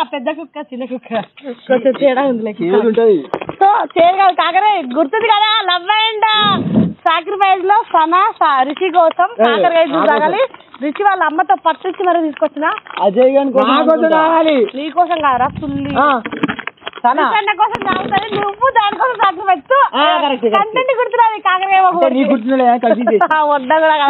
పెద్ద కుక్క చిన్న కుక్క కొంచెం తేడా ఉంది ఉంటది సో చేయగల కాకరే గుర్తుంది కదా లవ్ అండ్ సాక్రిఫైస్ లో సనా సా- రిషి కోసం కాకరకాయ జ్యూస్ తాగాలి రిషి వాళ్ళ అమ్మతో పట్టించి మరి తీసుకొచ్చిన అజయ్ గాని కోసం తాగాలి నీ కోసం కాదరా సుల్లి సనా రిషి కోసం తాగుతుంది నువ్వు దానికోసం సాక్రిఫైస్ ఆ, correct, correct. కంటెంట్ గుర్తురాది కాకరకాయ అంటే నీ గుర్తుండే కలిసి వద్ద కూడా కదా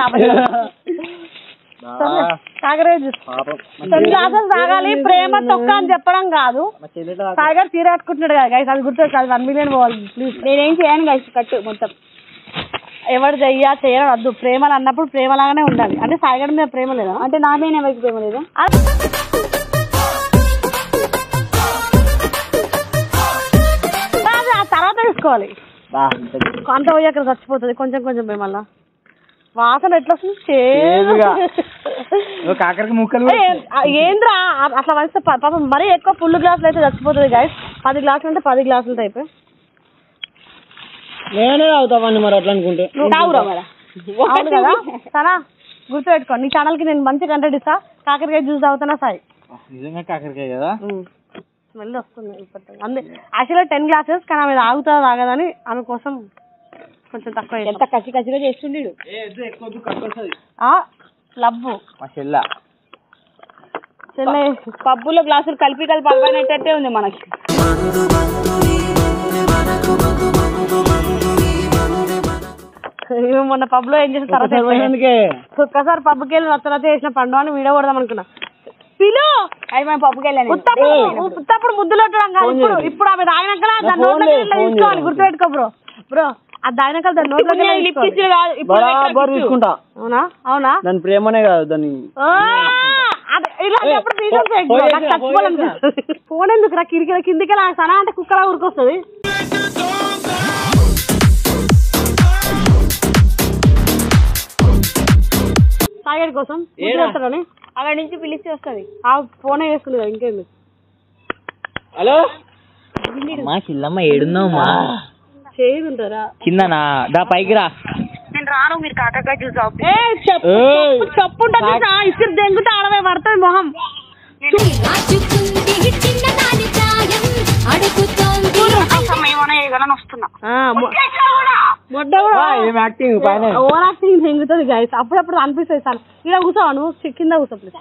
కాకరకాయ జ్యూస్ పాపం టెన్ గ్లాసెస్ తాగాలి ప్రేమ తొక్క అని చెప్పడం కాదు మా చెల్లెట సాగర్ తీరాట్టుకుంటున్నాడు కదా గైస్ అది గుర్తు కాదు వన్ మిలియన్ పోవాలి ప్లీజ్ నేనేం చేయను గైస్ కట్టు మొత్తం ఎవరు చెయ్యా చేయడం వద్దు ప్రేమలు అన్నప్పుడు ప్రేమలాగానే ఉండాలి అంటే సాగర్ మీద ప్రేమ లేదా అంటే నా మీద ఎవరికి ప్రేమ లేదా కాదు, ఆ తర్వాత తీసుకోవాలి బా, ఉంటది. అంత పోయి అక్కడ చచ్చిపోతుంది కొంచెం కొంచెం పోయి మళ్ళా వాసన ఎట్లా వస్తుంది చేదుగా. చేదు. ఓ కాకరకి ముక్కలు ఏ, ఆ, ఏంద్రా ఆ- అట్లా వస్తే ప- పాపం మరీ ఎక్కువ ఫుల్ గ్లాసులు అయితే చచ్చిపోతుంది గైస్ పది గ్లాసులు అంటే పది గ్లాసులు టైప్ నేనే తాగుతావండి మరి అట్లా అనుకుంటే తాగురా మరి అవును కదా సనా గుర్తుపెట్టుకో నీ ఛానల్ కి నేను మంచి కంటెంట్ ఇస్తా కాకరకాయ జ్యూస్ తాగుతున్నా సాయి నిజంగా కాకరకాయ కదా స్మెల్ వస్తుంది ఇప్పటికి. అందే యాక్చువల్గా టెన్ గ్లాసెస్ కానీ ఆమె తాగుతుందా తాగదని ఆమె కోసం కొంచెం తక్కువ ఎంత కసి కసిగా చేస్తుండీ ఆ లవ్వు మా చెల్ల చెల్లె పబ్బులో గ్లాసులు కలిపి కలిపి అలవానట్టేటే ఉంది మనకి ఇవి మొన్న పబ్ లో ఏం చేసిన తర్వాత చెప్పాను. అందుకే ఒక్కసారి పబ్కి వెళ్ళి తర్వాత చేసిన పండు అని వీడియో కొడదాం అనుకున్నా పిలు అది మన పప్పుకి వెళ్ళాను ఉత్తప్పుడు ఉత్తప్పుడు ముద్దులు పెట్టడం కాదు ఇప్పుడు ఇప్పుడు ఆమె తాగినాక దాని ఫోన్ నోట్లోకి లేదు, ఇట్లా ఫోన్ తీసుకోవాలి లేదు. గుర్తుపెట్టుకో బ్రో బ్రో అది తాగినాక దాని నోట్లోకి ఇట్లా లిప్ తీసుకోవాలి. ఇచ్చిన కాదు ఇప్పుడు బరాబర్ తీసుకుంటా అవునా అవునా దాని ప్రేమనే కాదు దాన్ని ఆ, అది ఇలాంటి అప్పుడు తీసేసి ఫోన్ ఎగ్గు. నాకు చేసినా, ఫోన్ చచ్చిపోవాలనిపిస్తుంది. ఫోన్ ఎందుకు రా కిరికిర కిందికి లా సనా అంటే కుక్కలా ఊరికొస్తుంది తాగేది కోసం ముద్రేస్తాడని అక్కడ నుంచి పిలిచి వస్తుంది ఆ ఫోనే చేస్తుంది కదా ఇంకేంది హలో మా చిల్లమ్మ ఏడున్నావుమా చేయదు ఉంటారా కిందనా దా పైకి రా ఏ చెప్పు చెప్పు చెప్పు ఉంటుంది చూసా ఇసురు దెంగుతా ఆడవే పడుతుంది మొహం రాజుకుంది చిన్నదాని ప్రాయం అడుగుతోంది ఆ, మొ- మొడ్డ కూడా ఏం యాక్టింగ్ పైన ఓవర్ యాక్టింగ్ దెంగుతుంది గైస్ అప్పుడప్పుడు అనిపిస్తుంది సార్ ఇక్కడ కూర్చోవా నువ్వు చి- కింద కూర్చో please.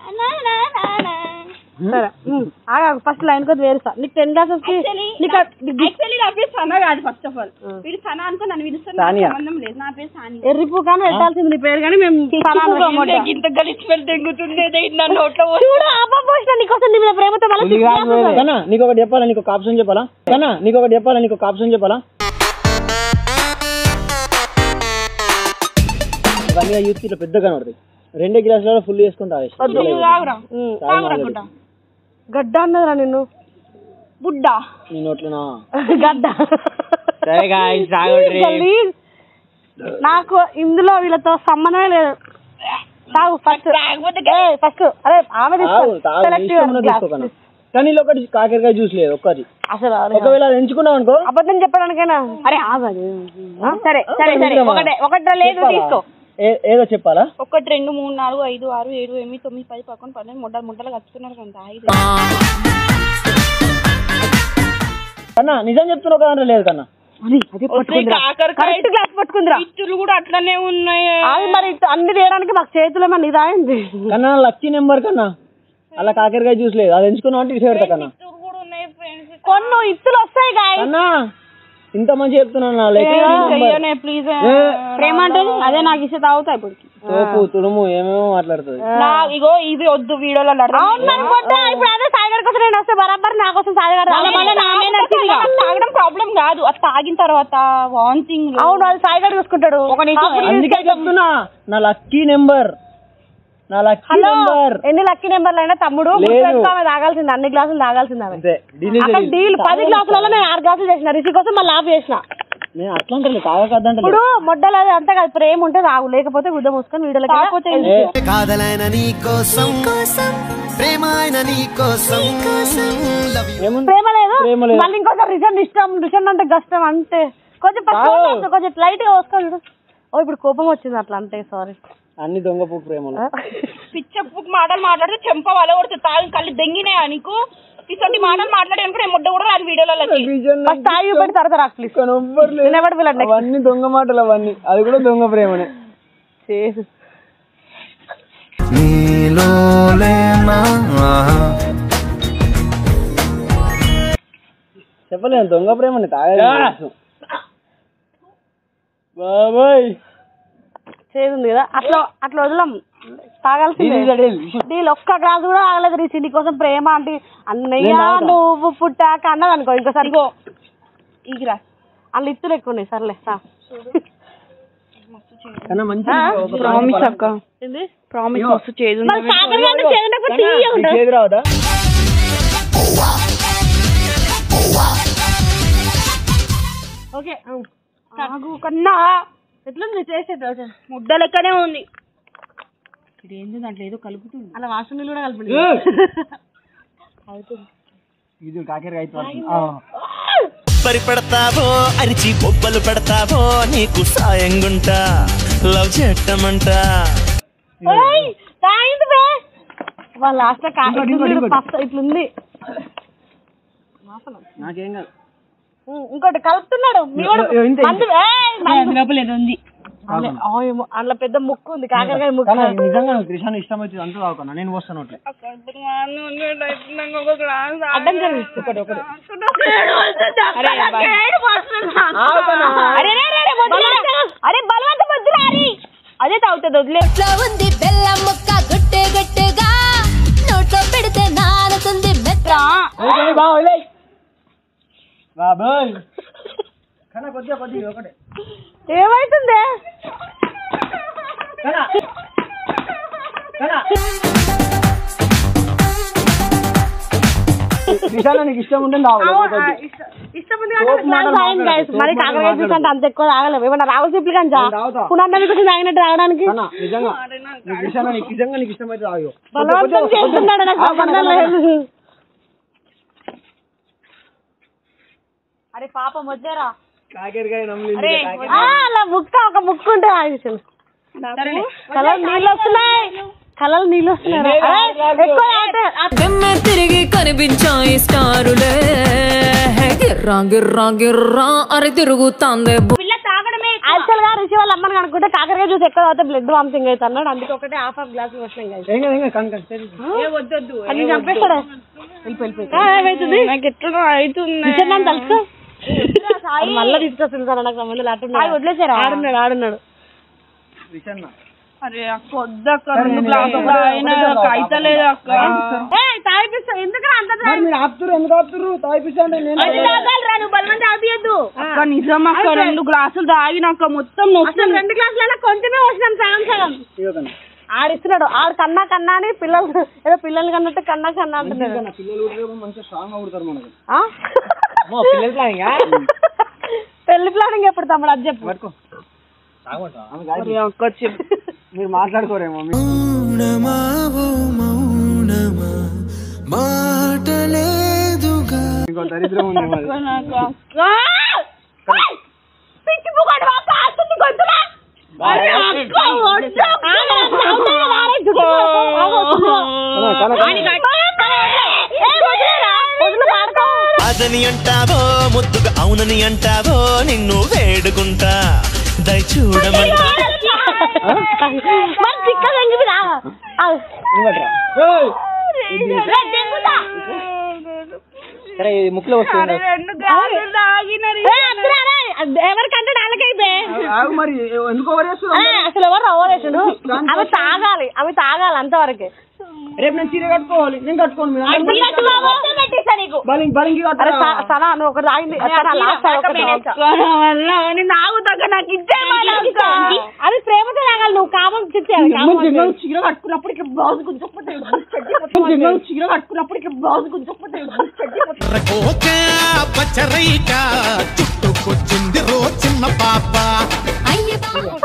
సరే ఆగా ఫస్ట్ లైన్ కొద్ది వేరు సార్ నీకు టెన్ క్లాసెస్ కి నీకు యాక్చువల్లీ నా పేరు సనా కాదు ఫస్ట్ ఆఫ్ ఆల్ వీడు సనా అనుకో నన్ను పిలుస్తాను నాకు సానియా. సంబంధం లేదు నా పేరు సాని ఎర్రిపు కానీ పెట్టాల్సింది నీ పేరు కానీ మేము ఇంత గలిచి పెళ్లి తెంగుతుండే నా నోట్లో చూడు అబ్బా పోసిన నీకోసం నీ మీద ప్రేమతో మళ్ళీ కన్నా నీకు ఒకటి చెప్పాలా నీకు ఒక ఆప్షన్ చెప్పాలా కన్నా నీకు ఒకటి చెప్పాలా నీకు ఒక ఆప్షన్ చెప్పాలా ఇవన్నీ యూత్ ఇట్లా పెద్ద కనబడతాయి రెండే గ్లాసులలో ఫుల్ చేసుకుని తాగేసి తాగురా గడ్డ అన్నదిరా నిన్ను బుడ్డ నీ నోట్లోనా గడ్డ సరే గాయ్స్ తాగండి Please. నాకు ఇందులో వీళ్ళతో సంబంధమే లేదు తాగు ఫస్ట్ ఫస్ట్ అరే ఆమె తాగు తాగు నీ సెలెక్ట్ ఇష్టం ఉన్నది తీసుకో కన్నా కానీ ఇలా ఒకటి కాకరకాయ జ్యూస్ లేదు ఒక్కటి అసలు అరే, ఒకవేళ అది ఎంచుకున్నావు అనుకో అబద్ధం చెప్పడానికైనా అరే ఆగదు సరే సరే సరే ఒకటే ఒకటి లేదు తీసుకో ఏ- ఏదో చెప్పాలా ఒకటి రెండు మూడు నాలుగు ఐదు ఆరు ఏడు ఎనిమిది తొమ్మిది పది పదకొండు పన్నెండు ముడ్డలు ముడ్డలు కలుపుతున్నారు కదా ఐదు కన్నా నిజం చెప్తున్నావు కదా లేదు కన్నా కరెక్ట్ గ్లాస్ పట్టుకుందిరా ఇచ్చులు కూడా అట్లనే ఉన్నాయి అది మరి ఇట్ట అన్ని తీయడానికి మాకు చేతులు ఏమన్నా ఇదాయింది కన్నా లక్కీ నెంబర్ కన్నా అలా కాకరకాయ జ్యూస్ లేదు అది ఎంచుకున్నావు అంటే ఇటు పెడతా కన్నా ఇచ్చులు కూడా ఉన్నాయి ఫ్రెండ్స్ కొన్ని ఇత్తులు వస్తాయి గాయ కన్నా ఇంత మంచి చెప్తున్నాను నా లక్కీ నెంబర్ ప్లీజ్ ప్రేమ అంటే అదే నాకు ఇస్తే తాగుతా ఇప్పుడు తోపు తుడుము ఏమేమో మాట్లాడుతుంది నా ఇగో ఇది వద్దు వీడియోలో అవును మరి కొట్టా. ఇప్పుడు అదే సాయిగడ్ కోసం నేను వస్తే బరాబర్ నా కోసం సాయిగడ్ తాగడం ప్రాబ్లం కాదు అది తాగిన తర్వాత వాంతింగ్ అవును అది సాయిగడ్ చూసుకుంటాడు అందుకే చెప్తున్నా నా లక్కీ నెంబర్ నా లక్కీ హలో నెంబర్ ఎన్ని లక్కీ నెంబర్లు అయినా తమ్ముడు లేదు. గుర్తుపెట్టుకో, ఆమె తాగాల్సింది అన్ని గ్లాసులు తాగాల్సింది ఆమె అంతే delete అక్కడ చేయి. డీల్ పది గ్లాసులలో నేను ఆరు గ్లాసులు చేసిన రిషి కోసం మళ్ళీ ఆఫ్ చేసిన నేను అట్లా అంటే తాగకద్దంటే ఇప్పుడు మొడ్డలు అది అంతా కాదు ప్రేమ ఉంటే తాగు లేకపోతే గుద్ద మూసుకొని వీడియోలకి కాకపోతే కాదలైన నీ కోసం ప్రేమ అయిన నీ కోసం ఏముంది ప్రేమ లేదు ప్రేమ లేదు. మళ్ళీ ఇంకోసారి రిజన్ ఇష్టం రిజన్ అంటే కష్టం అంటే కొంచెం పచ్చి కొంచెం లైట్ గా పోసుకోండి ఓ ఇప్పుడు కోపం వచ్చింది అట్లా అంటే సారీ అన్ని దొంగ పువ్వు ప్రేమలు పిచ్చ మాటలు మాట్లాడితే చెంప వల కొడుతుంది తాగి కళ్ళు దెంగినాయా నీకు ఇటువంటి మాటలు మాట్లాడాను నేను ముద్ద కూడా రాదు వీడియోలకి ఫస్ట్ తాగి పెట్టి తర్వాత రాకు ప్లీజ్ కానీ ఎవ్వరు లేరు. నేను ఎవరు పిల్లడు నెక్స్ట్ అవన్నీ దొంగ మాటలు అవన్నీ అది కూడా దొంగ ప్రేమనే చేసు నీలోలేనా చెప్పలేను దొంగ ప్రేమని తాగలేదు బాబాయ్ చేసింది కదా అట్లా అట్లా వదలం తాగాల్సిందే నీళ్ళు ఒక్క గ్లాస్ కూడా ఆగలేదు రీచి నీ కోసం ప్రేమ అంటే అన్నయ్య నువ్వు పుట్టాక అన్నది అనుకో ఇంకోసారి ఈ గ్లాస్ వాళ్ళు ఇత్తులు ఎక్కువ ఉన్నాయి సర్లే తా. కన్నా మంచి ప్రామిస్ అక్క ఏంది ప్రామిస్ మస్తు చేదు మరి కాకరకాయ అంటే చేదుండకపోతే తీయగా ఉంటుంది. ఏది రావదా ఓకే కాగు కన్నా ఎట్లుంది చేసేది ముద్ద లెక్కనే ఉంది ఇదేంది దాంట్లో ఏదో కలుపుతుంది అలా వాసన నీళ్ళు కూడా కలిపి ఇది కాకేరు అయితే పరిపెడతావో అరిచి బొబ్బలు పెడతావో నీకు సాయంగుంటా లవ్ చేయటమంట తాగింది బే వాళ్ళ లాస్ట్ ఇట్లుంది నాకేం కాదు ఉం, ఇంకోటి కలుపుతున్నాడు మీ వాడు ఏ, ఇంతే, మందు ఏయ్, మందు. లోపల ఏదో ఉంది అదే, ఆ, ఏమో, అందులో పెద్ద ముక్కు ఉంది కాకరకాయ ముక్కు కానీ నిజంగా నువ్వు త్రిషాన్ ఇష్టం అవుతుంది అంతా తాగుతున్నా నేను వస్తాను అట్లా అడ్డం జరిగి ఒకటి ఒకటి అరే బాయ్. అరే రే, రే, రే, వద్దురా. అరే బలవంత వద్దురా అరే అదే తాగుతుంది వదిలే నోట్లో ఉంది బెల్లం ముక్క గుట్టే గుట్టుగా నోట్లో పెడితే నానుతుంది మెత్త బాబాయ్ బాబాయ్ కన్నా కొద్దిగా కొద్దిగా ఒకటే ఏమైతుంది కన్నా కన్నా త్రిషాన్ నీకు ఇష్టం ఉంటే తాగు ఇష్టం ఉంది కాబట్టి గ్లాస్ తాగింది guys. మరి కాకరకాయ జ్యూస్ అంటే అంత ఎక్కువ తాగలేము ఏమన్నా రావు సిప్లు కానీ నేను తాగుతా. పునర్నవి కొంచెం తాగినట్టు తాగడానికి కన్నా నిజంగా నీకు త్రిషాన్ నీకు నిజంగా నీకు ఇష్టం అయితే తాగు బలవంతం చేస్తున్నాడు నాకు సంబంధం లేదు అరే పాపం వచ్చారా కాకేరికాయ నమ్మలేదు అరే ఆ, అలా ముక్క ఒక ముక్క ఉంటే ఆగించండి కలలు నీళ్ళు వస్తున్నాయి కలలు నీళ్ళు వస్తున్నాయి అరే, ఎక్కువ తాగితే- ఆ, దమ్మె తిరిగి కనిపించాయి స్టారులే గిర్రా గిర్రా గిర్రా అరి తిరుగుతాందే బు- పిల్ల తాగడమే యాక్చువల్ గా రిషి వాళ్ళ అమ్మని కనుక్కుంటే కాకరకాయ జ్యూస్ ఎక్కువ తాగితే బ్లడ్ వామిటింగ్ అవుతుంది అన్నాడు అందుకే ఒకటే హాఫ్ హాఫ్ గ్లాస్ వచ్చినాయి guys. ఏం కాదు ఏం కాదు కన్ కన్ సరే. ఏ వద్దొద్దు అది చంపేస్తాడు ఆ, ఏమవుతుంది నాకు ఎట్లా అవుతుంది రిషి నన్ను తెలుసు అది మళ్ళీ తీసుకొస్తుంది సార్ నాకు సంబంధం లేకుండా వదిలేసారు ఆడున్నాడు ఆడున్నాడు త్రిషాన్న అరే అక్క వద్దక్క రెండు గ్లాసులు అయినా అయితలేదు అక్క ఏ తాగిపిస్తా ఎందుకు అంత మరి మీరు ఆపుతురు ఎందుకు ఆపుతురు తాగిపిస్తా అంటే నేను నువ్వు బలవంత ఆపియద్దు అక్క నిజం అక్క రెండు గ్లాసులు తాగినాక మొత్తం అసలు నొస్తుంది రెండు గ్లాసుల కొంచెమే వచ్చినాం సగం సగం ఇదిగో కన్నా. ఆడిస్తున్నాడు ఆడు కన్నా కన్నా అని పిల్లలు ఏదో పిల్లలు కన్నట్టు కన్నా కన్నా అంటున్నాడు కన్నా పిల్లలు కూడా మంచిగా స్ట్రాంగ్ గా పుడతారు మనకు ఆ? పిల్లల ప్లానింగ్ పెళ్లి ప్లానింగ్ ఎప్పుడు తమ్ముడు అది చెప్పు పట్టుకో ఆమె కాదు. అక్క చెప్పు మీరు మాట్లాడుకోరేమో మీ- మౌనమా ఓ మౌనమా మాటలేదుగా ఇంకో దరిద్రం ఉంది మరి ఆ! ఏయ్! పిచ్చి పుగాడు వాక ఆస్తుంది గొంతులో. అరే అక్క, వద్దు. ఆగు, అవుతుంది కదా, అరే జుట్టు పట్టుకో. ఆగు, వద్దు. కన్నా, కన్నా, కన్నా. ఏయ్, వదిలేరా? వదిలి పాడుకో. అదని అంటావో ముద్దుగా అవునని అంటావో నిన్ను వేడుకుంటా దయ చూడమంటా మరి చిక్క సంగివి రా. ఆగు. ఇవ్వట్రా. ఏయ్! రే, దెంగుతా. సరే ఇది ముక్కులో వస్తుంది రెండు గ్లాసులు తాగినారు ఏ, అద్దురా రే. అద్ ఎవరికంటే నాలుగైతే ఆగు మరి ఎందుకు ఓవర్ చేస్తున్నావు అసలు ఎవరు ఓవరేషుడు అవి తాగాలి అవి తాగాలి అంతవరకే రేపు నేను చీర కట్టుకోవాలి నేను కట్టుకోను మీరు అందరూ నీకు బలింగ్ బలింగ్ అరే స- సనా నువ్వు ఒకటి తాగింది సనా లాస్ట్ నేను తాగుతాక నాకు ఇచ్చే అది ప్రేమతో తాగాలి నువ్వు కామం చిచ్చేయాలి కామం జంగల్ చీర కట్టుకున్నప్పుడు ఇక్కడ బ్లౌజ్ గుంజకపోతే జంగల్ చీర కట్టుకున్నప్పుడు ఇక్కడ బ్లౌజ్ గుంజకపోతే పచ్చరైక చుట్టుకొచ్చింది రో చిన్న పాప అయ్య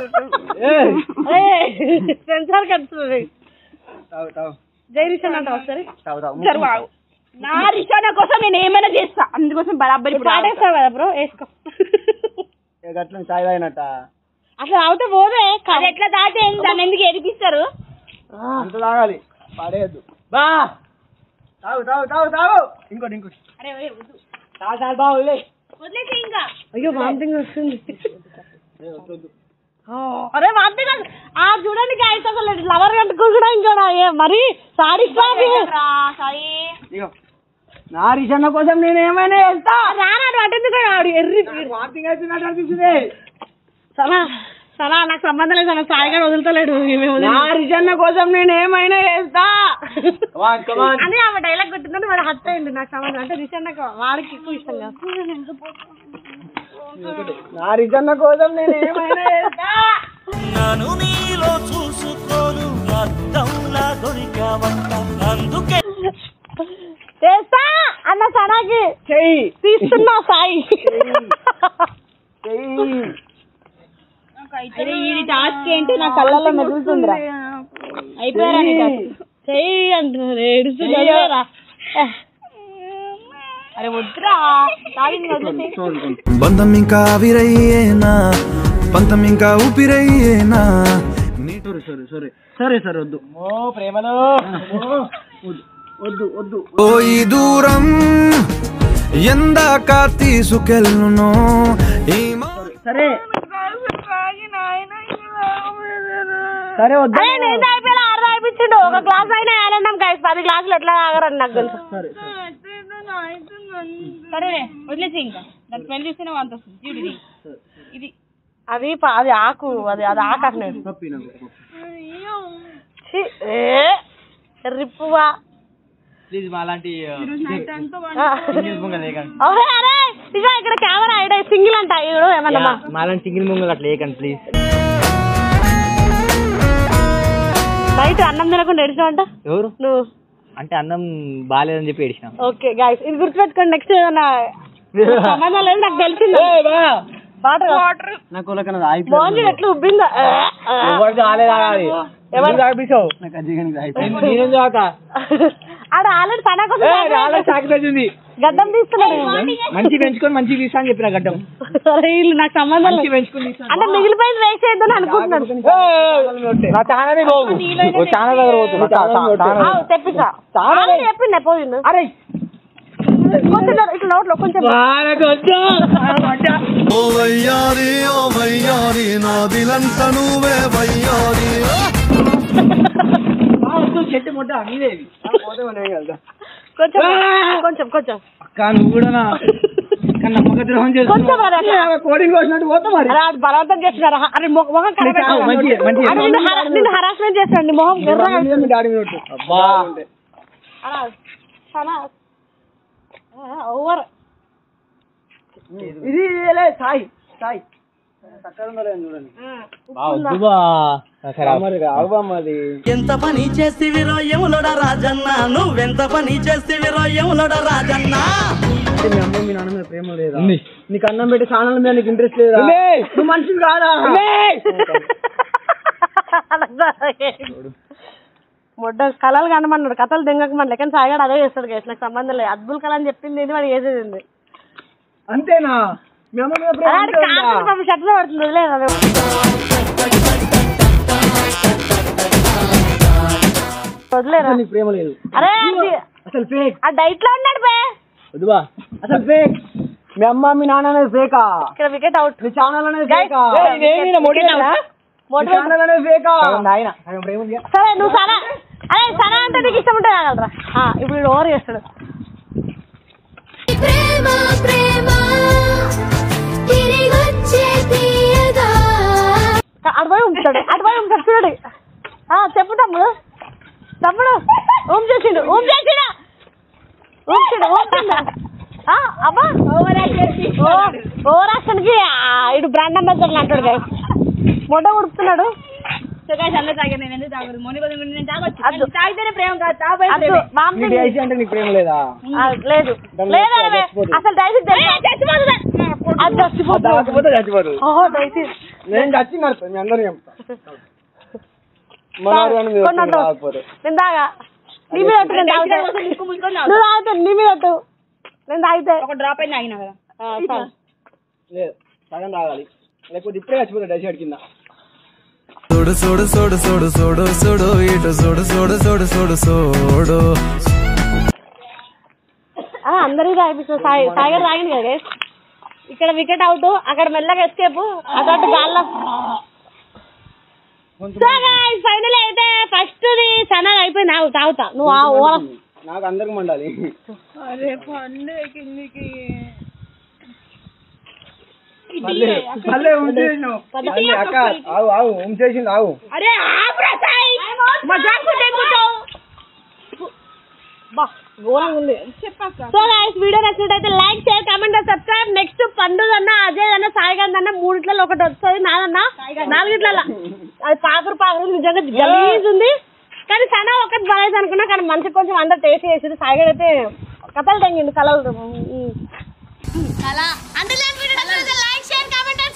సెన్సార్ కడుతుంది తాగు తాగు జైరిషన్ అంట ఒకసారి తాగు తాగు నా రిషానా కోసం నేను ఏమైనా చేస్తా అందుకోసం బరాబర్ ఇప్పుడు పాడేస్తావు కదా బ్రో వేసుకో ఏ గట్ల చాయ్ తాగినట్ట అసలు అవుతే పోదే అది ఎట్లా తాగితే దాన్ని ఎందుకు ఎదిపిస్తారు అంత తాగాలి పాడేయద్దు బా తాగు తాగు తాగు తాగు ఇంకోటి ఇంకోటి చాలు చాలు బాగా వదిలే వదిలేసి ఇంకా అయ్యో వామిటింగ్ వస్తుంది ఆ, అరే వామిటింగ్ వస్తుంది. ఆ చూడండి గాయస్ అసలు లవర్ కట్టుకో కూడా ఇంకా మరి సారీ రా సాయి ఇగో నా రిషన్న కోసం నేను ఏమైనా చేస్తా రానాడు అటెందుకు ఆడు ఎర్రి వార్తింగ్ అవుతున్నట్టు అనిపిస్తుంది సనా సనా నాకు సంబంధం లేదు సనా సాయి గారు వదులుతలేడు ఈమె నా వదిలి- రిషన్న కోసం నేను ఏమైనా చేస్తా కమాన్ కమాన్ అని ఆమె డైలాగ్ కొట్టిందని వాడు హత్య అయింది నాకు సంబంధం అంటే రిషన్ నాకు వాడికి ఎక్కువ ఇష్టం కదా నా రిషన్న కోసం నేను ఏమైనా చేస్తా నన్ను నీలో చూసుకోను అద్దంలా దొరికావంట అందుకే చేస్తా అన్న సనాకి చెయ్యి తీస్తున్నా సాయి చెయ్యి అరే ఈ టాస్క్ ఏంటి నా కళ్ళల్లో మెదులుతుందిరా అయిపోయారా నీ task? చెయ్యి అంటున్నారు ఏడుస్తున్నా అరే వద్దురా తాగింది వదిలేసి బంధం ఇంకా ఆవిరయ్యేనా పంతం ఇంకా ఊపిరయ్యేనా సారీ సారీ సారీ సరే సరే వద్దు ఓ ప్రేమలో వద్దు వద్దు వద్దు ఓ ఈ దూరం ఎందాక తీసుకెళ్ళునో ఈ మా- సరే సరే వద్దు అరే నేను అయిపోయినా ఆరు అయిపించిండు ఒక గ్లాస్ అయినా వేయాలన్నాం గైస్ పది గ్లాసులు ఎట్లా తాగరని నాకు తెలుసు సరే సరే వదిలేసి ఇంకా దాని స్మెల్ చూస్తేనే అంత వస్తుంది చూడు ఇది ఇది అది ప- అది ఆకు అది అది ఆకు అసలు పప్పి నాకు ఛీ, ఏ రిప్పువా ప్లీజ్ మా అలాంటి ఆ. అరే అరే ఇక ఇక్కడ కెమెరా ఐడ సింగిల్ అంట ఇడు ఏమన్నా మా- మా అలాంటి సింగిల్ ముంగలు అట్లా వేయకండి ప్లీజ్ నైట్ అన్నం తినకుండా ఎడిచావంట ఎవరు నువ్వు అంటే అన్నం బాగాలేదని చెప్పి ఏడిచినాం ఓకే గాయస్ ఇది గుర్తుపెట్టుకోండి నెక్స్ట్ ఏదన్నా సంబంధం లేదు నాకు తెలిసింది వాటర్ నాకు వాళ్ళకన్నా ఆగిపోయింది మోహన్ ఎట్లా ఉబ్బిందా ఏ, ఏ. ఎవరికి రాలేదు ఆగాలి ఎవరు? ఎవరు తాగిపించావు నాకు అజ్జిగానికి తాగిపోయింది నేనేం తాక ఆడ ఆల్రెడీ తన కోసం రాలేదు సాగిపోయింది గడ్డం తీస్తున్నాడు మంచి పెంచుకొని మంచి తీసా అని చెప్పిన గడ్డం అరే వీళ్ళు నాకు సంబంధం మంచి లేదు పెంచుకొని తీసా అంటే మిగిలిపోయింది వేస్ట్ అయిద్దని అనుకుంటున్నాను నా ఛానల్ పోదు ఛానల్ దగ్గర పోతుంది ఆవు, తెప్పించా ఆల్రెడీ చెప్పిండే పోయిండు అరే కొంచెం ఇట్లా నోట్లో కొంచెం ఓ వయ్యారి ఓ వయ్యారి నా దిలంత నువ్వే వయ్యారి చెట్టు మొట్ట మీదేవి పోతే మనం ఏం కలుద్దాం కొంచెం కొంచెం కొంచెం అక్క నువ్వు కూడా నా అక్క నమ్మక ద్రోహం కొంచెం మరి అట్లా. చేస్తున్నావు కోడింగ్ వచ్చినట్టు పోతా మరి అరే అది బలవంతం చేస్తున్నారు అరే మొ- మొహం ఖరాబ్ చావు, అయిపోయింది. మంచిది, మంచిది. అరే నిన్ను హరా- నిన్ను హరాస్మెంట్ చేస్తాడు నీ మొహం ఎర్రగా మీ డాడీ మీద కొట్టు. అబ్బా అలా చాలా ఓవర్ ఇది లే, సాయి సాయి చక్కగా ఉందో లేదో చూడండి మరి రావు మరి ఎంత పని చేస్తివిరో ఎములడ రాజన్న నువ్వెంత పని చేస్తివిరో ఎములడ రాజన్న అంటే మీ అమ్మ మీ నాన్న మీద ప్రేమ లేదా నీకు అన్నం పెట్టి ఛానల్ మీద నీకు ఇంట్రెస్ట్ లేదా నువ్వు మనిషిని కాదా మొడ్డ కళలు కనమన్నాడు కథలు దెంగకమని లెక్కన సాగాడు అదే చేస్తాడు కేసు నాకు సంబంధం లేదు అద్భుల్ కళ అని చెప్పింది ఏంటి వాడు చేసేది ఏంది. అంతేనా మీ అమ్మ మీద ప్రేమ అరే అంతే ఉందా? కాదు పాపం షర్ట్ పడుతుంది వదిలేదు అదే వదిలేరా అసలు నీకు ప్రేమ లేదు అరే అది- అసలు ఫేక్ ఆ డైట్ లో ఉన్నాడు బే వద్దువా అసలు ఫేక్ మీ అమ్మ మీ నాన్న అనేది ఫేకా ఇక్కడ వికెట్ అవుట్ మీ ఛానల్ అనేది Guys, ఫేకా ఏయ్, ఇదేంటి నా motivation ఆ? మీ ఛానల్ అనేది ఫేకా ఆయన సగం ప్రేమ ఉంది సరే నువ్వు సనా అరే సనా అంటే నీకు ఇష్టం ఉంటే కాగలరా ఆ, ఇప్పుడు వీడు ఓవర్ చేస్తాడు ప్రేమ ప్రేమ తిరిగొచ్చే తీయగా అటు పోయి ఉంచుతాడు అటు పోయి ఉంచుతాడు చూడండి ఆ, చెప్పు తమ్ముడు తమ్ముడు ఊమ్ చేసిండు ఊమ్ చేసిండు ఊమ్చిండు ఊమ్చిండు ఆ, అబ్బా ఓవర్ యాక్షన్ కి ఇటు బ్రాండ్ అంబాసిడర్ అంటాడు గాయ మొట్ట ఉడుకుతున్నాడు సో guys, అందరూ తాగారు నేను ఎందుకు తాగదు మోని బదులు నేను తాగొచ్చు అద్దు. కానీ తాగితేనే ప్రేమ కాదు తాగబోయే అద్దు, ప్రేమే. మాంసం నీకు ఐసీ అంటే నీకు ప్రేమ లేదా ఆ, లేదు లేదు అరే, అసలు దయచేసి అది చచ్చిపోతుంది కాకపోతే చచ్చిపోదు ఓహో దయచేసి నేను చచ్చి నడుస్తాను మీ అందరూ చెప్తా మనోడు అని మీరు కొన్ని వస్తుంది కాకపోతే నేను తాగా నీ మీద ఒట్టు నేను తాగుతా కోసం ముక్కు మూసుకొని తాగు. నువ్వు తాగుతా నీ మీద ఒట్టు నేను తాగితే ఒక డ్రాప్ అయినా తాగినా కదా ఆ, సరే. లేదు సగం తాగాలి లేకపోతే ఇప్పుడే చచ్చిపోతా డైసైడ్ కింద సోడు సోడు సోడు సోడు సోడు సోడు ఇటు సోడు సోడు సోడు సోడు సోడు అందరికీ తాగిపించిన సాయి సాయి గారు తాగింది కదా guys. ఇక్కడ వికెట్ అవుట్ అక్కడ మెల్లగా ఎస్కేప్ అటు అటు గాల్లో సో గైస్ ఫైనల్ అయితే ఫస్ట్ ది సనా అయిపోయింది ఆగు తాగుతా నువ్వు ఆ ఓర నాకు అందరికి మండాలి మళ్ళీ మళ్ళీ ఉంచేసినావు మళ్ళీ అక్క ఆవు ఆవు ఉంచేసింది ఆవు అరే ఆపురా సాయి మజాక్ ఉంటే కూర్చోవు బా ఘోరంగా ఉంది సో గైస్ వీడియో నచ్చినట్టయితే like share comment subscribe next పండుగ అన్న అజయ్ అన్న సాయి గాంధీ అన్న మూడిట్లలో ఒకటి వస్తుంది నాదన్న నాలుగిట్లలో అది పాకురు పాకురు నిజంగా గలీజ్ ఉంది కానీ సనా ఒకటి బాగాలేదు అనుకున్నా కానీ మంచి కొంచెం అందరు టేస్ట్ చేసింది సాయి గారు అయితే కథలు తెంగిండు కలలు అలా అంటే లైక్ షేర్ కామెంట్